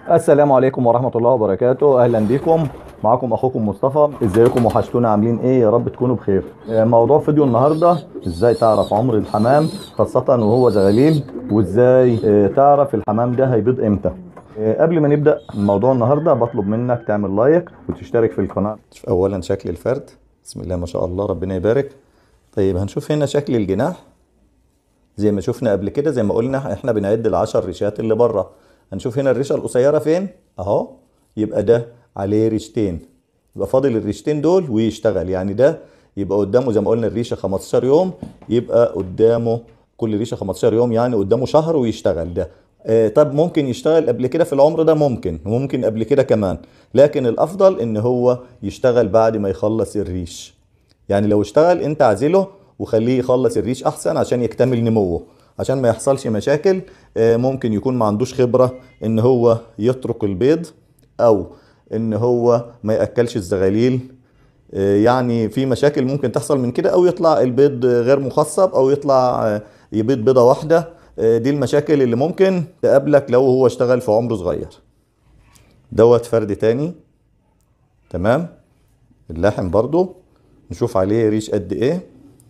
السلام عليكم ورحمة الله وبركاته أهلا بكم معكم أخوكم مصطفى ازيكم وحشتونا عاملين إيه يا رب تكونوا بخير آه، موضوع فيديو النهاردة ازاي تعرف عمر الحمام خاصة وهو زغاليل وازاي آه، تعرف الحمام ده هيبيض امتى آه، قبل ما نبدأ موضوع النهاردة بطلب منك تعمل لايك وتشترك في القناة أولا شكل الفرد بسم الله ما شاء الله ربنا يبارك طيب هنشوف هنا شكل الجناح زي ما شفنا قبل كده زي ما قلنا احنا بنعد العشر ريشات اللي بره هنشوف هنا الريشه القصيره فين اهو يبقى ده عليه ريشتين يبقى فاضل الريشتين دول ويشتغل يعني ده يبقى قدامه زي ما قلنا الريشه 15 يوم يبقى قدامه كل ريشه 15 يوم يعني قدامه شهر ويشتغل ده آه طب ممكن يشتغل قبل كده في العمر ده ممكن ممكن قبل كده كمان لكن الافضل ان هو يشتغل بعد ما يخلص الريش يعني لو اشتغل انت اعزله وخليه يخلص الريش احسن عشان يكتمل نموه عشان ما يحصلش مشاكل آه، ممكن يكون ما عندوش خبرة ان هو يترك البيض او ان هو ما ياكلش الزغاليل آه، يعني في مشاكل ممكن تحصل من كده او يطلع البيض غير مخصب او يطلع آه، يبيض بيضة واحدة آه، دي المشاكل اللي ممكن تقابلك لو هو اشتغل في عمر صغير دوت فرد تاني تمام اللحم برضو نشوف عليه ريش قد ايه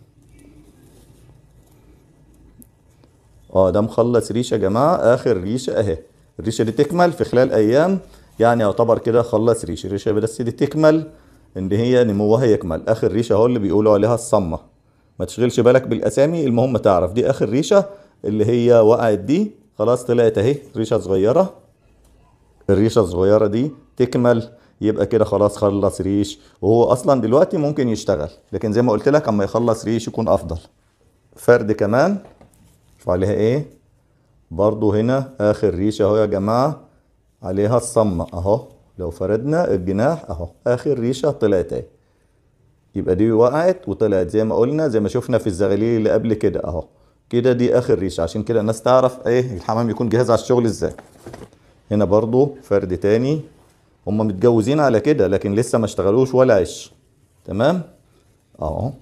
اه ده مخلص ريشه يا جماعه اخر ريشه اهي الريشه دي تكمل في خلال ايام يعني يعتبر كده خلص ريشه الريشه بس دي تكمل ان هي نموها يكمل اخر ريشه اهو اللي بيقولوا عليها الصمه ما تشغلش بالك بالاسامي المهم تعرف دي اخر ريشه اللي هي وقعت دي خلاص طلعت اهي ريشه صغيره الريشه الصغيره دي تكمل يبقى كده خلاص خلص ريش وهو اصلا دلوقتي ممكن يشتغل لكن زي ما قلت لك اما يخلص ريش يكون افضل فرد كمان شوف عليها ايه برضو هنا اخر ريشه اهو يا جماعه عليها الصمه اهو لو فردنا الجناح اهو اخر ريشه طلعت اهي يبقى دي وقعت وطلعت زي ما قلنا زي ما شفنا في الزغاليل اللي قبل كده اهو كده دي اخر ريشه عشان كده الناس تعرف ايه الحمام يكون جاهز على الشغل ازاي هنا برضو فرد تاني هم متجوزين على كده لكن لسه ما اشتغلوش ولا عش تمام اهو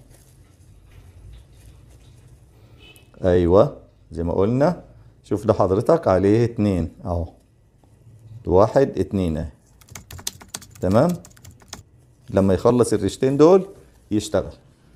ايوه زي ما قلنا شوف ده حضرتك عليه اتنين اهو واحد اتنين اهي تمام لما يخلص الريشتين دول يشتغل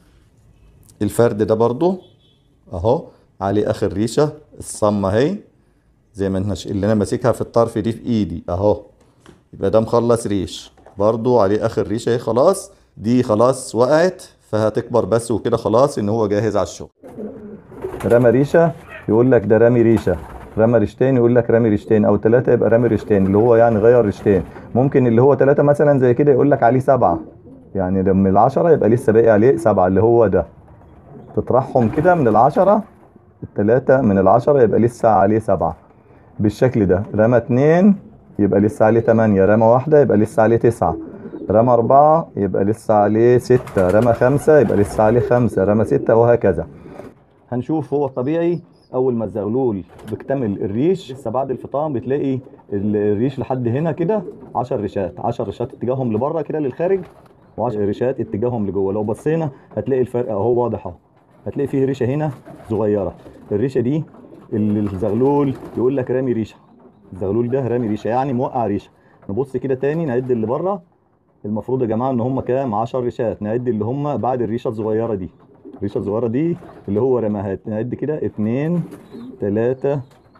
الفرد ده برضو اهو عليه اخر ريشة الصمة اهي زي ما انت اللي انا ماسكها في الطرف دي في ايدي اهو يبقى ده مخلص ريش برضو عليه اخر ريشة اهي خلاص دي خلاص وقعت فهتكبر بس وكده خلاص ان هو جاهز على الشغل رمى ريشه يقول لك ده رامي ريشه رمى ريشتين يقول لك رامي ريشتين او ثلاثه يبقى رامي ريشتين اللي هو يعني غير ريشتين ممكن اللي هو ثلاثه مثلا زي كده يقول لك عليه سبعه يعني ده من العشره يبقى لسه باقي عليه سبعه اللي هو ده تطرحهم كده من العشره الثلاثه من العشره يبقى لسه عليه سبعه بالشكل ده رمى اتنين يبقى لسه عليه تمانية رمى واحدة يبقى لسه عليه تسعة رمى أربعة يبقى لسه عليه ستة رمى خمسة يبقى لسه عليه خمسة رمى ستة وهكذا هنشوف هو الطبيعي اول ما الزغلول بيكتمل الريش لسه بعد الفطام بتلاقي ال- الريش لحد هنا كده 10 ريشات 10 ريشات اتجاههم لبره كده للخارج و10 ريشات اتجاههم لجوه لو بصينا هتلاقي الفرق اهو واضح اهو هتلاقي فيه ريشه هنا صغيره الريشه دي اللي الزغلول يقول لك رامي ريشه الزغلول ده رامي ريشه يعني موقع ريشه نبص كده تاني نعد اللي بره المفروض يا جماعه ان هم كام 10 ريشات نعد اللي هم بعد الريشه الصغيره دي الريشه الصغيره دي اللي هو رماها نعد كده اتنين تلاتة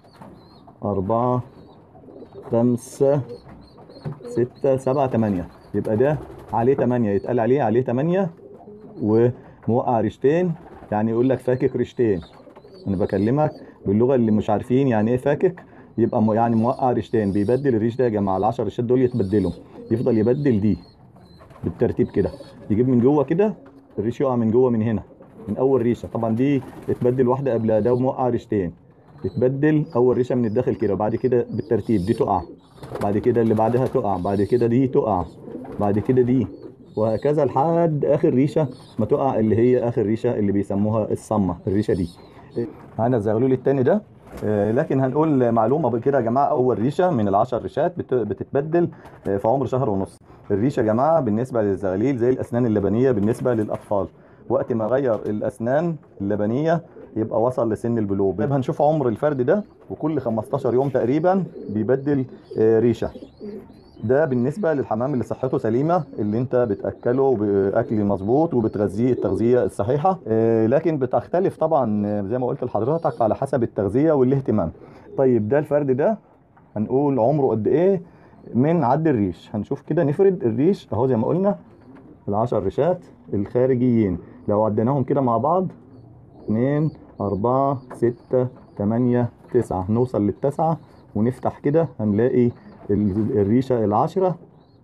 أربعة خمسة ستة سبعة تمانية يبقى ده عليه تمانية يتقال عليه عليه تمانية وموقع ريشتين يعني يقول لك فاكك ريشتين أنا بكلمك باللغة اللي مش عارفين يعني إيه فاكك يبقى م- يعني موقع ريشتين بيبدل الريش ده يا جماعة العشر ريشات دول يتبدلهم يفضل يبدل دي بالترتيب كده يجيب من جوه كده الريش يقع من جوه من هنا من اول ريشه طبعا دي اتبدل واحده قبلها ده موقع ريشتين تتبدل اول ريشه من الداخل كده وبعد كده بالترتيب دي تقع بعد كده اللي بعدها تقع بعد كده دي تقع بعد كده دي وهكذا لحد اخر ريشه ما تقع اللي هي اخر ريشه اللي بيسموها الصمه الريشه دي معانا الزغلول التاني ده آه، لكن هنقول معلومه كده يا جماعه اول ريشه من العشر ريشات بت- بتتبدل آه، في عمر شهر ونص الريشه يا جماعه بالنسبه للزغاليل زي الاسنان اللبنيه بالنسبه للاطفال وقت ما غير الاسنان اللبنيه يبقى وصل لسن البلوغ طيب هنشوف عمر الفرد ده وكل 15 يوم تقريبا بيبدل آه، ريشه ده بالنسبه للحمام اللي صحته سليمه اللي انت بتاكله باكل مظبوط وبتغذيه التغذيه الصحيحه آه، لكن بتختلف طبعا آه، زي ما قلت لحضرتك على حسب التغذيه والاهتمام طيب ده الفرد ده هنقول عمره قد ايه من عد الريش هنشوف كده نفرد الريش اهو زي ما قلنا العشر ريشات الخارجيين لو عديناهم كده مع بعض اتنين أربعة ستة تمانية تسعة نوصل للتسعة ونفتح كده هنلاقي ال- الريشة العشرة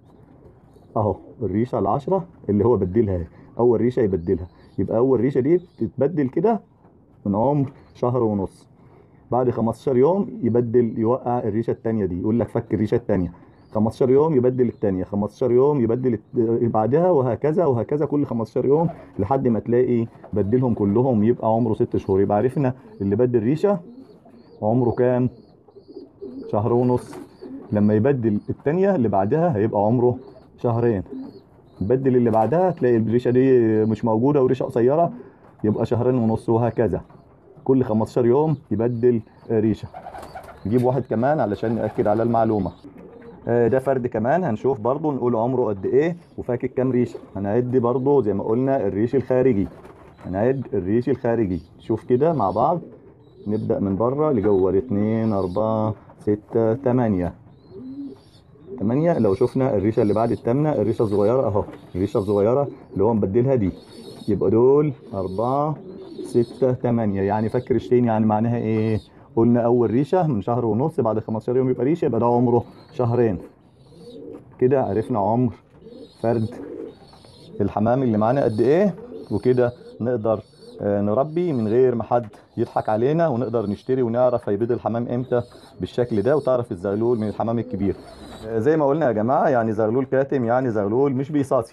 اهو الريشة العشرة اللي هو بدلها اهي. أول ريشة يبدلها يبقى أول ريشة دي تتبدل كده من عمر شهر ونص بعد 15 يوم يبدل يوقع الريشه الثانيه دي يقول لك فك الريشه الثانيه 15 يوم يبدل الثانيه 15 يوم يبدل الت- بعدها وهكذا وهكذا كل 15 يوم لحد ما تلاقي بدلهم كلهم يبقى عمره 6 شهور يبقى عرفنا اللي بدل ريشه عمره كام شهر ونص لما يبدل الثانيه اللي بعدها هيبقى عمره شهرين بدل اللي بعدها تلاقي الريشه دي مش موجوده وريشه قصيره يبقى شهرين ونص وهكذا كل 15 يوم يبدل ريشه نجيب واحد كمان علشان ناكد على المعلومه آه، ده فرد كمان هنشوف برضو نقول عمره قد ايه وفاكك كام ريشه هنعد برضو زي ما قلنا الريش الخارجي هنعد الريش الخارجي شوف كده مع بعض نبدا من بره لجوه اتنين اربعة ستة تمانية تمانية لو شفنا الريشه اللي بعد التامنه الريشه الصغيره اهو الريشه الصغيره اللي هو مبدلها دي يبقى دول أربعة ستة تمانية يعني فك ريشتين يعني معناها ايه قلنا اول ريشه من شهر ونص بعد 15 يوم يبقى ريشه يبقى ده عمره شهرين كده عرفنا عمر فرد الحمام اللي معانا قد ايه وكده نقدر آه، نربي من غير ما حد يضحك علينا ونقدر نشتري ونعرف هيبيض الحمام امتى بالشكل ده وتعرف الزغلول من الحمام الكبير آه، زي ما قلنا يا جماعه يعني زغلول كاتم يعني زغلول مش بيصاصي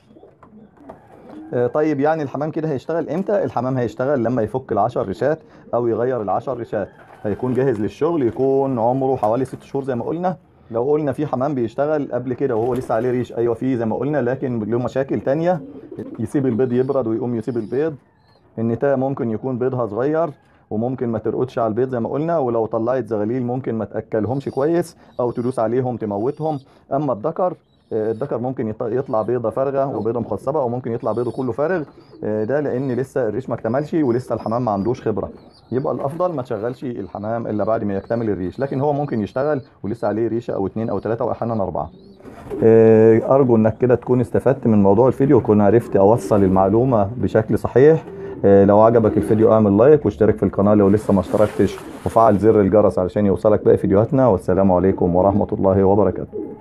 آه، طيب يعني الحمام كده هيشتغل امتى الحمام هيشتغل لما يفك العشر ريشات او يغير العشر ريشات هيكون جاهز للشغل يكون عمره حوالي ست شهور زي ما قلنا لو قلنا في حمام بيشتغل قبل كده وهو لسه عليه ريش ايوه فيه زي ما قلنا لكن له مشاكل تانية يسيب البيض يبرد ويقوم يسيب البيض النتاية ممكن يكون بيضها صغير وممكن ما ترقدش على البيض زي ما قلنا ولو طلعت زغاليل ممكن ما تاكلهمش كويس او تدوس عليهم تموتهم اما الذكر آه، الذكر ممكن يط- يطلع بيضه فارغه وبيضه مخصبه او ممكن يطلع بيضه كله فارغ آه، ده لان لسه الريش ما اكتملش ولسه الحمام ما عندوش خبره يبقى الافضل ما تشغلش الحمام الا بعد ما يكتمل الريش لكن هو ممكن يشتغل ولسه عليه ريشه او اتنين او تلاته واحيانا اربعه آه، ارجو انك كده تكون استفدت من موضوع الفيديو وكون عرفت اوصل المعلومه بشكل صحيح آه، لو عجبك الفيديو اعمل لايك واشترك في القناه لو لسه ما اشتركتش وفعل زر الجرس علشان يوصلك باقي فيديوهاتنا والسلام عليكم ورحمه الله وبركاته